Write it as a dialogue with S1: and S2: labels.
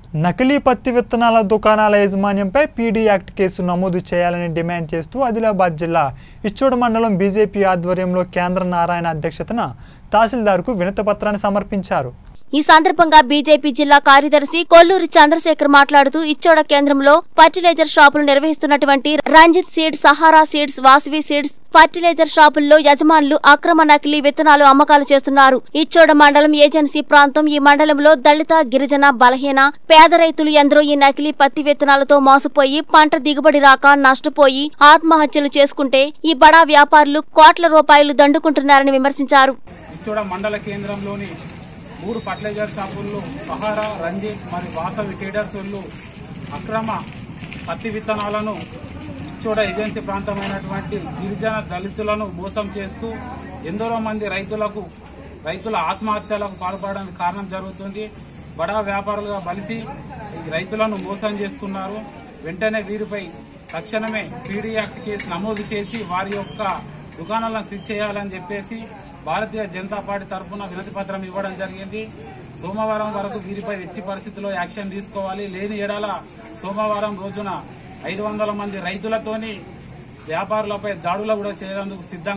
S1: నకిలీ పత్తి విత్తనాల దుకాణాల యాజమాన్యంపై పీడీ యాక్ట్ కేసు నమోదు చేయాలని డిమాండ్ చేస్తూ ఆదిలాబాద్ జిల్లా ఇచ్చోడు మండలం బీజేపీ ఆధ్వర్యంలో కేంద్ర నారాయణ అధ్యక్షతన తహసీల్దార్కు వినతిపత్రాన్ని సమర్పించారు
S2: ఈ సందర్భంగా బీజేపీ జిల్లా కార్యదర్శి కొల్లూరి చంద్రశేఖర్ మాట్లాడుతూ ఇచ్చోడ కేంద్రంలో ఫర్టిలైజర్ షాపులు నిర్వహిస్తున్నటువంటి Ranjith seeds Sahara seeds Vasavi seeds fertilizer షాపుల్లో యజమానులు అక్రమ నకిలీ విత్తనాలు అమ్మకాలు చేస్తున్నారు ఇచ్చోడ మండలం ఏజెన్సీ ప్రాంతం ఈ మండలంలో దళిత గిరిజన బలహీన పేద రైతులు ఎందరో ఈ నకిలీ పత్తి విత్తనాలతో మోసపోయి పంట దిగుబడి రాక నష్టపోయి ఆత్మహత్యలు చేసుకుంటే ఈ బడా వ్యాపారులు కోట్ల రూపాయలు దండుకుంటున్నారని విమర్శించారు
S3: ఇచ్చోడ మండల కేంద్రంలోని మూడు ఫర్టిలైజర్ షాపుల్లో సహారా రంజిత్ మరియు వాసవి ట్రేడర్స్ వాళ్ళు అక్రమ పత్తి విత్తనాలను ఇచ్చోడ ఏజెన్సీ ప్రాంతమైనటువంటి గిరిజన దళితులను మోసం చేస్తూ ఎందరో మంది రైతులకు రైతుల ఆత్మహత్యలకు పాల్పడడానికి కారణం జరుగుతుంది బడా వ్యాపారులుగా బలిసి ఈ రైతులను మోసం చేస్తున్నారు వెంటనే వీరిపై తక్షణమే పీడీ యాక్ట్ కేసు నమోదు చేసి వారి యొక్క దుకాణాలను సీజ్ చేయాలని చెప్పేసి భారతీయ జనతా పార్టీ తరఫున వినతి పత్రం ఇవ్వడం జరిగింది సోమవారం వరకు వీరిపై ఎట్టి పరిస్థితుల్లో యాక్షన్ తీసుకోవాలి లేని ఎడల సోమవారం రోజున ఐదు వందల మంది రైతులతోని వ్యాపారులపై దాడులు కూడా చేయడానికి సిద్ధంగా